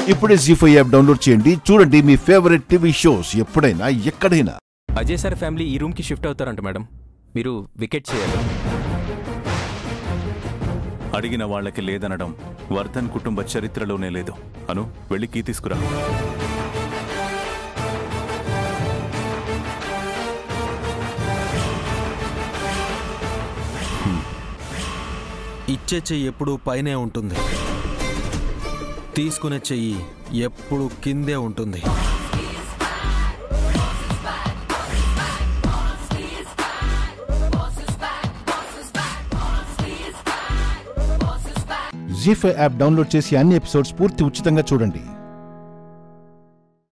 ఇప్పుడే G five app download చేయండి చూడండి మీ ఫేవరెట్ టీవీ షోస్ ఎప్పుడైనా ఎక్కడైనా అజయ్ సార్ ఫ్యామిలీ ఈ రూమ్కి షిఫ్ట్ అవుతారంట మేడం మీరు వికెట్ చేయాలి అడిగిన వాళ్ళకి లేదనడం వర్ధన్ కుటుంబ చరిత్రలోనే లేదు అను వెళ్ళి కీ తీసుకురా ఇచ్చే చెయ్యి ఎప్పుడూ పైనే ఉంటుంది తీసుకునే చెయ్యి ఎప్పుడు కిందే ఉంటుంది జీ ఫైవ్ యాప్ డౌన్లోడ్ చేసి అన్ని ఎపిసోడ్స్ పూర్తి ఉచితంగా చూడండి